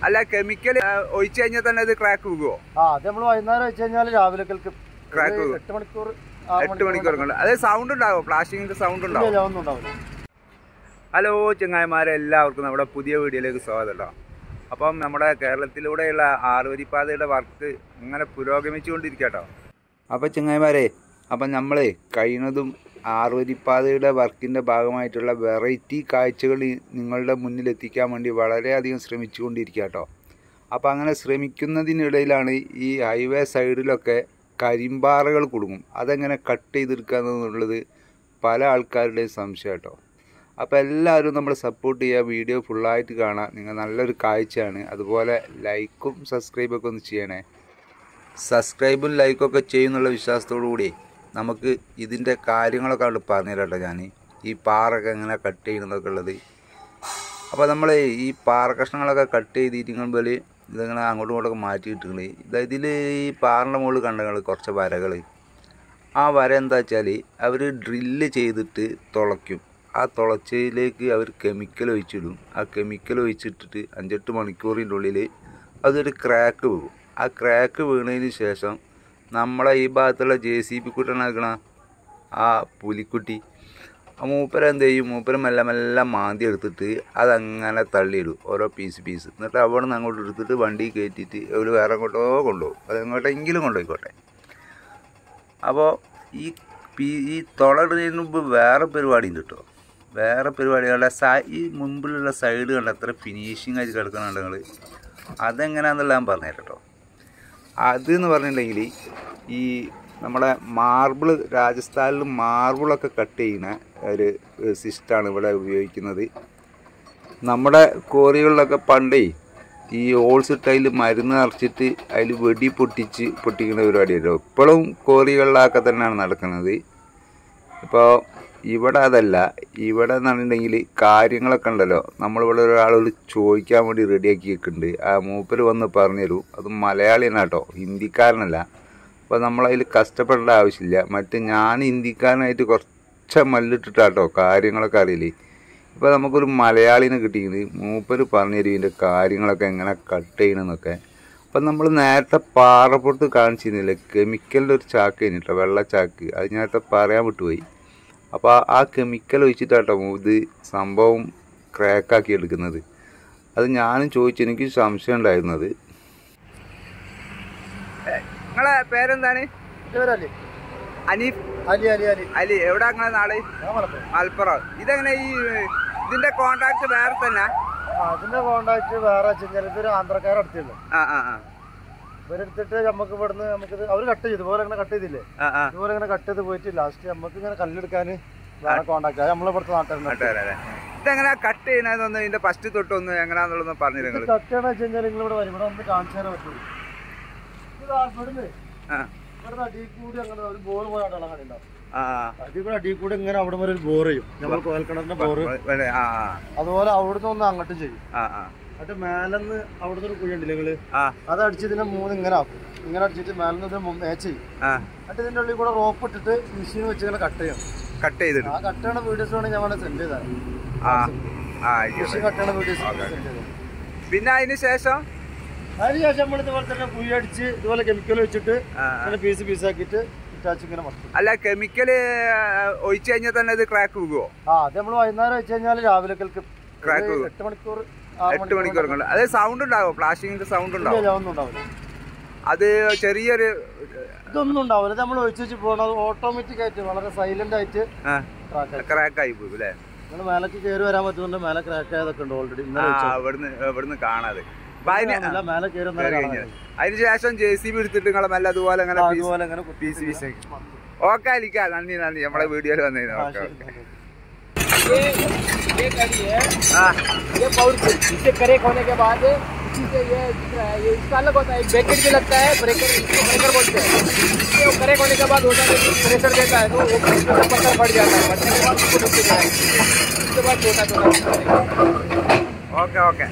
അല്ല കെമിക്കൽ ഒഴിച്ചു കഴിഞ്ഞാൽ തന്നെ ഇത് ക്രാക്ക് വീകുവോ ആ അത് നമ്മൾ വൈകുന്നേരം വെച്ച് കഴിഞ്ഞാൽ രാവിലേക്കൽക്ക് Crack ഒരു വീഴും. എട്ട് മണിക്കൂർ ആറ് എട്ട് മണിക്കൂർ കൊണ്ട് അത് സൗണ്ട് ഉണ്ടാവും പ്ലാസ്റ്റിക്കിന്റെ സൗണ്ട് ഉണ്ടാവും ഇല്ല, ഒന്നും ഉണ്ടാവില്ല ഹലോ ചങ്ങായിമാരെ എല്ലാവർക്കും നമ്മുടെ പുതിയ വീഡിയോയിലേക്ക് സ്വാഗതം കേട്ടോ അപ്പം നമ്മുടെ കേരളത്തിലൂടെയുള്ള ആറുവരിപ്പാതയുടെ വർക്ക് ഇങ്ങനെ പുരോഗമിച്ചുകൊണ്ടിരിക്കുക കേട്ടോ അപ്പം ചങ്ങായിമാരെ അപ്പം നമ്മൾ കഴിയുന്നതും ആറുവരിപ്പാതയുടെ വർക്കിൻ്റെ ഭാഗമായിട്ടുള്ള വെറൈറ്റി കാഴ്ചകൾ ഈ നിങ്ങളുടെ മുന്നിൽ എത്തിക്കാൻ വേണ്ടി വളരെയധികം ശ്രമിച്ചുകൊണ്ടിരിക്കുക കേട്ടോ അപ്പം അങ്ങനെ ശ്രമിക്കുന്നതിനിടയിലാണ് ഈ ഹൈവേ സൈഡിലൊക്കെ കരിമ്പാറകൾ കുടുങ്ങും അതെങ്ങനെ കട്ട് ചെയ്തെടുക്കുക എന്നുള്ളത് പല ആൾക്കാരുടെയും സംശയം കേട്ടോ അപ്പോൾ എല്ലാവരും നമ്മൾ സപ്പോർട്ട് ചെയ്യുക വീഡിയോ ഫുള്ളായിട്ട് കാണാം നിങ്ങൾ നല്ലൊരു കാഴ്ചയാണ് അതുപോലെ ലൈക്കും സബ്സ്ക്രൈബൊക്കെ ഒന്ന് ചെയ്യണേ സബ്സ്ക്രൈബും ലൈക്കൊക്കെ ചെയ്യുന്നുള്ള വിശ്വാസത്തോടു കൂടി നമുക്ക് ഇതിൻ്റെ കാര്യങ്ങളൊക്കെ അവിടെ പറഞ്ഞുതരാം കേട്ടോ ഞാൻ ഈ പാറൊക്കെ എങ്ങനെ കട്ട് ചെയ്യുന്നതൊക്കെ ഉള്ളത് അപ്പോൾ നമ്മൾ ഈ പാറ കഷ്ണങ്ങളൊക്കെ കട്ട് ചെയ്തിരിക്കുമ്പോൾ ഇതിങ്ങനെ അങ്ങോട്ടും ഇങ്ങോട്ടൊക്കെ മാറ്റി ഇട്ടിട്ടുണ്ട് ഇതായത് ഇതിൽ ഈ പാറിൻ്റെ മുകളിൽ കണ്ടങ്ങൾ കുറച്ച് വരകൾ ആ വര എന്താ വെച്ചാൽ അവർ ഡ്രില്ല് ചെയ്തിട്ട് തുളയ്ക്കും ആ തുളച്ചയിലേക്ക് അവർ കെമിക്കൽ ഒഴിച്ചിടും ആ കെമിക്കൽ ഒഴിച്ചിട്ടിട്ട് അഞ്ചെട്ട് മണിക്കൂറിൻ്റെ ഉള്ളിൽ അതൊരു ക്രാക്ക് വീഴും ആ ക്രാക്ക് വീണതിന് ശേഷം നമ്മളെ ഈ ഭാഗത്തുള്ള ജെ സി പി കുട്ടനാക്കണ ആ പുലിക്കുട്ടി ആ മൂപ്പര എന്ത് ചെയ്യും മൂപ്പര മെല്ലെ മെല്ലെ മാന്തി എടുത്തിട്ട് അതങ്ങനെ തള്ളിയിടും ഓരോ പീസ് പീസ് എന്നിട്ട് അവിടെ നിന്ന് അങ്ങോട്ട് എടുത്തിട്ട് വണ്ടി കയറ്റിയിട്ട് അവർ വേറെ എങ്ങോട്ടോ കൊണ്ടുപോകും അത് എങ്ങോട്ടെങ്കിലും കൊണ്ടുപോയിക്കോട്ടെ അപ്പോൾ ഈ പി ഈ തുളയിടുന്നതിന് മുമ്പ് വേറെ പരിപാടി ഉണ്ട് കേട്ടോ വേറെ പരിപാടികളുടെ സൈ ഈ മുമ്പിലുള്ള സൈഡ് കണ്ട എത്ര ഫിനിഷിങ് ആയിട്ട് കിടക്കുന്നുണ്ട് നിങ്ങൾ അതെങ്ങനെയാണെന്നുള്ള ഞാൻ പറഞ്ഞുതരാം കേട്ടോ അത് എന്ന് പറഞ്ഞിട്ടുണ്ടെങ്കിൽ ഈ നമ്മുടെ മാർബിൾ രാജസ്ഥാനിൽ മാർബിളൊക്കെ കട്ട് ചെയ്യുന്ന ഒരു സിസ്റ്റമാണ് ഇവിടെ ഉപയോഗിക്കുന്നത് നമ്മുടെ കോറികളിലൊക്കെ പണ്ടേ ഈ ഹോൾസ് ഇട്ടതിൽ മരുന്ന് നിറച്ചിട്ട് അതിൽ വെടി പൊട്ടിച്ച് പൊട്ടിക്കുന്ന പരിപാടിയല്ലോ ഇപ്പോഴും കോറികളിലൊക്കെ തന്നെയാണ് നടക്കുന്നത് ഇപ്പോൾ ഇവിടെ അതല്ല ഇവിടെ എന്നുണ്ടെങ്കിൽ കാര്യങ്ങളൊക്കെ ഉണ്ടല്ലോ നമ്മളിവിടെ ഒരാളോട് ചോദിക്കാൻ വേണ്ടി റെഡിയാക്കി വെക്കുന്നുണ്ട് ആ മൂപ്പര് വന്ന് പറഞ്ഞു തരും അത് മലയാളിയാണ് കേട്ടോ ഹിന്ദിക്കാരനല്ല അപ്പോൾ നമ്മളതിൽ കഷ്ടപ്പെടേണ്ട ആവശ്യമില്ല മറ്റ് ഞാൻ ഹിന്ദിക്കാരനായിട്ട് കുറച്ച് മല്ലിട്ടിട്ടാട്ടോ കാര്യങ്ങളൊക്കെ അറിയില്ലേ ഇപ്പോൾ നമുക്കൊരു മലയാളിനെ കിട്ടിയിരിക്കുന്നത് മൂപ്പര് പറഞ്ഞു തരും ഇതിൻ്റെ കാര്യങ്ങളൊക്കെ എങ്ങനെ കട്ട് ചെയ്യണമെന്നൊക്കെ അപ്പം നമ്മൾ നേരത്തെ പാറപ്പുറത്ത് കാണിച്ചിരുന്നില്ലേ കെമിക്കലിൻ്റെ ഒരു ചാക്ക് കഴിഞ്ഞിട്ടോ വെള്ള ചാക്ക് അത് നേരത്തെ പറയാൻ വിട്ടുപോയി അപ്പോൾ ആ കെമിക്കൽ ഒഴിച്ചിട്ടാട്ടോ ഇത് സംഭവം ക്രാക്കാക്കി എടുക്കുന്നത് അത് ഞാനും ചോദിച്ചു എനിക്ക് സംശയം ഉണ്ടായിരുന്നത് നിങ്ങളെ പേരെന്താണ് ഇവരല്ലേ അനീഫ് അലി അലി അലി അലി എവിടെ നിങ്ങളെ നാട് ഞാൻ മലപ്പുറം മലപ്പുറം ഇതെങ്ങനെ ഈ ഇതിന്റെ കോണ്ടാക്ട് വേറെ തന്നെ ആ, അതിന്റെ കോണ്ടാക്ട് വേറെ വെച്ച് കഴിഞ്ഞാൽ ഇതൊരു ആന്ധ്രക്കാരടുത്തുള്ളൂ ആ ആ ആ ഇവരെടുത്തിട്ട് നമുക്ക് ഇവിടുന്ന് നമുക്കിത് അവർ കട്ട് ചെയ്തു ഇതുപോലെ ഇങ്ങനെ കട്ട് ചെയ്തില്ലേ ആ ആ ഇതുപോലെ ഇങ്ങനെ കട്ട് ചെയ്ത് പോയിട്ട് ലാസ്റ്റ് നമുക്ക് ഇങ്ങനെ കല്ലെടുക്കാൻ വേറെ കോണ്ടാക്ട് അത് നമ്മളിവിടുത്തെ നാട്ടുകാരുണ്ട് നാട്ടുകാരല്ലേ ഇതെങ്ങനെ കട്ട് ചെയ്യണമെന്നൊന്ന് ഇതിന്റെ ഫസ്റ്റ് തൊട്ടൊന്ന് എങ്ങനെയാന്നുള്ളതൊന്ന് പറഞ്ഞു നിങ്ങൾ കട്ട് ചെയ്യണമെന്ന് വെച്ച് കഴിഞ്ഞാൽ നിങ്ങൾ ഇവിടെ വരും ഇവിടെ വന്ന് കാണിച്ചു തരാൻ പറ്റുള്ളൂ ഇത് ആ ഇവിടുന്ന് ആ ഇവിടുന്ന് അടിയിൽ കൂടി അങ്ങനെ ഒരു ബോർ പോയ അടയാളം കണ്ടിട്ടുണ്ടാവും ആ അടിയിൽ കൂടെ അടിയിൽ കൂടെ ഇങ്ങനെ അവിടെ വരെ ഒരു ബോർ ചെയ്യും നമ്മൾ കോയൽക്കിണറിന്റെ ബോർ ഇവിടെ, ആ അതുപോലെ അവിടുന്ന് ഒന്ന് അങ്ങോട്ടും ചെയ്യും ആ ആ എന്നിട്ട് മേലെന്ന് അവിടുന്ന് ഒരു കുഴി ഉണ്ടല്ലേ നിങ്ങള് ആ അത് അടിച്ചതിനെ മൂന്ന് ഇങ്ങനെ ആക്കും ഇങ്ങനെ അടിച്ചിട്ട് മേലെന്ന് ഇത് മാച്ച് ചെയ്യും ആ എന്നിട്ട് ഇതിന്റെ ഉള്ളിൽ കൂടെ റോപ്പ് ഇട്ടിട്ട് മെഷീൻ വെച്ച് ഇങ്ങനെ കട്ട് ചെയ്യണം കട്ട് ചെയ്തിടും ആ കട്ട് ചെയ്യണ വീഡിയോസ് വേണമെങ്കിൽ ഞാൻ വേണമെങ്കിൽ സെൻഡ് ചെയ്താൽ ആ ആ ആയിക്കോട്ടെ മെഷീൻ കട്ട് ചെയ്യണ വീഡിയോസ് ഓക്കേ, സെൻഡ് ചെയ്താൽ പിന്നെ അതിന് ശേഷം അതിനുശേഷം നമ്മൾ ഇതുപോലെ തന്നെ കുഴി അടിച്ച് ഇതുപോലെ കെമിക്കൽ വെച്ചിട്ട് ആ, ആ. ഇങ്ങനെ പീസ് പീസ് ആക്കിയിട്ട് ഇറ്റാച്ച് ഇങ്ങനെ മറക്കും അല്ല കെമിക്കല് ഒഴിച്ചു കഴിഞ്ഞാൽ തന്നെ ഇത് ക്രാക്ക് വീകുവോ ആ അത് നമ്മൾ വൈകുന്നേരം വെച്ച് കഴിഞ്ഞാൽ രാവിലേക്കൽക്ക് Crack ഒരു വീഴും. എട്ട് മണിക്കൂർ ആറ് എട്ട് മണിക്കൂർ കൊണ്ട് അത് സൗണ്ട് ഉണ്ടാവും പ്ലാസ്റ്റിക്കിന്റെ സൗണ്ട് ഉണ്ടാവും ഇല്ല, ഒന്നും ഉണ്ടാവില്ല അത് ചെറിയൊരു ഇതൊന്നും ഉണ്ടാവില്ല ഇത് നമ്മൾ ഒഴിച്ച് വെച്ച് പോകണം ഓട്ടോമാറ്റിക് ആയിട്ട് വളരെ സൈലന്റ് ആയിട്ട് ആ ക്രാക്ക് ആയി ക്രാക്ക് ആയി പോകും അല്ലേ നിങ്ങൾ മേലേക്ക് കയറി വരാൻ പറ്റുന്നുണ്ട് മേലെ ക്രാക്ക് ആയതൊക്കെ ഉണ്ട് ഓൾറെഡി ആ ഇന്നലെ വെച്ചത്. ഇവിടുന്ന് ഇവിടുന്ന് കാണാതെ അപ്പൊ അതിന് ഇല്ല, മേലെ കയറി വന്നാൽ കയറി കാണാൻ കഴിഞ്ഞാൽ കഴിയും. അതിന് ശേഷം ജെ സി ബി എടുത്തിട്ട് നിങ്ങളെ മെല്ലെ അതുപോലെ അങ്ങനെ ആ, പീസ് അതുപോലെ അങ്ങനെ കുത്തി പീസ് പീസ് ഇങ്ങനെ ആക്കി. മറക്കും. ഓക്കെ അലിക്ക നന്ദി നന്ദി നമ്മളെ വീഡിയോയിൽ വന്നതിന് ആ, ഓക്കെ ശരി, ഓക്കെ ശരി. ये ये कड़ी है ആ ये पावरफुल इससे करेक्ट होने के बाद इसी से ये दिख रहा है ये इसका अलग होता है एक ब्रैकेट भी लगता है ब्रेकर इसको ब्रेकर बोलते हैं ये वो करेक्ट होने के बाद होता है प्रेशर देता है तो वो प्रेशर पत्थर फट जाता है फटने के बाद उसको नीचे गिराएंगे उसके बाद छोटा छोटा ഓക്കെ ഓക്കെ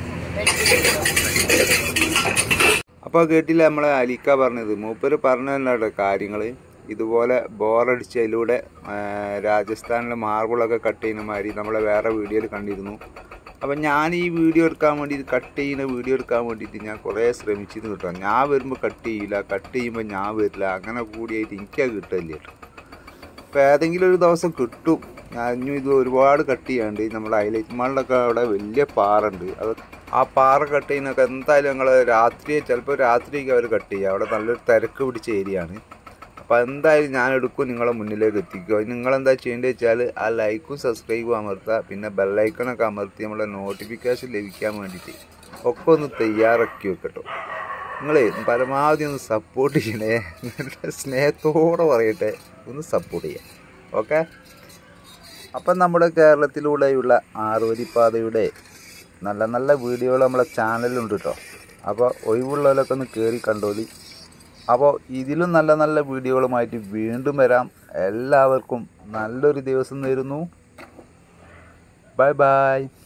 അപ്പോൾ കേട്ടില്ല നമ്മളെ അലിക്ക പറഞ്ഞത് മൂപ്പര് പറഞ്ഞല്ലോ കാര്യങ്ങൾ ഇതുപോലെ ബോറടിച്ച് അതിലൂടെ ആ, രാജസ്ഥാനിലെ മാർബിളൊക്കെ കട്ട് ചെയ്യുന്ന മാതിരി നമ്മളെ വേറെ വീഡിയോയിൽ കണ്ടിരുന്നു അപ്പം ഞാൻ ഈ വീഡിയോ എടുക്കാൻ വേണ്ടിയിട്ട് കട്ട് ചെയ്യുന്ന വീഡിയോ എടുക്കാൻ വേണ്ടിയിട്ട് ഞാൻ കുറേ ശ്രമിച്ചിരുന്നു കേട്ടോ ഞാൻ വരുമ്പോൾ കട്ട് ചെയ്യില്ല കട്ട് ചെയ്യുമ്പോൾ ഞാൻ വരില്ല അങ്ങനെ കൂടിയായിട്ട് എനിക്കത് കിട്ടില്ല കേട്ടോ അപ്പോൾ ഏതെങ്കിലും ഒരു ദിവസം കിട്ടും ഞാൻ ഇനി ഇത് ഒരുപാട് കട്ട് ചെയ്യാണ്ട് നമ്മുടെ ഹൈലൈറ്റ് മാളിലൊക്കെ അവിടെ വലിയ പാറ ഉണ്ട് അത് ആ പാറ കട്ട് ചെയ്യുന്നൊക്കെ എന്തായാലും ഞങ്ങൾ രാത്രി ചിലപ്പോൾ രാത്രിയൊക്കെ അവർ കട്ട് ചെയ്യുക അവിടെ നല്ലൊരു തിരക്ക് പിടിച്ച ഏരിയ ആണ് അപ്പോൾ എന്തായാലും ഞാൻ എടുക്കും നിങ്ങളെ മുന്നിലേക്ക് എത്തിക്കുക നിങ്ങളെന്താ ചെയ്യേണ്ടത് വെച്ചാൽ ആ ലൈക്കും സബ്സ്ക്രൈബും അമർത്തുക പിന്നെ ബെല്ലൈക്കണൊക്കെ അമർത്തി നമ്മളെ നോട്ടിഫിക്കേഷൻ ലഭിക്കാൻ വേണ്ടിയിട്ട് ഒക്കെ ഒന്ന് തയ്യാറാക്കി വെക്കട്ടോ നിങ്ങളെ പരമാവധി ഒന്ന് സപ്പോർട്ട് ചെയ്യണേ നല്ല സ്നേഹത്തോടെ പറയട്ടെ ഒന്ന് സപ്പോർട്ട് ചെയ്യാം ഓക്കെ അപ്പം നമ്മുടെ കേരളത്തിലൂടെയുള്ള ആറുവരിപ്പാതയുടെ നല്ല നല്ല വീഡിയോകൾ നമ്മളെ ചാനലിലുണ്ട് കേട്ടോ അപ്പോൾ ഒഴിവുള്ളവരൊക്കെ ഒന്ന് കയറി കണ്ടോളി അപ്പോൾ ഇതിലും നല്ല നല്ല വീഡിയോകളുമായിട്ട് വീണ്ടും വരാം എല്ലാവർക്കും നല്ലൊരു ദിവസം നേരുന്നു ബൈ ബൈ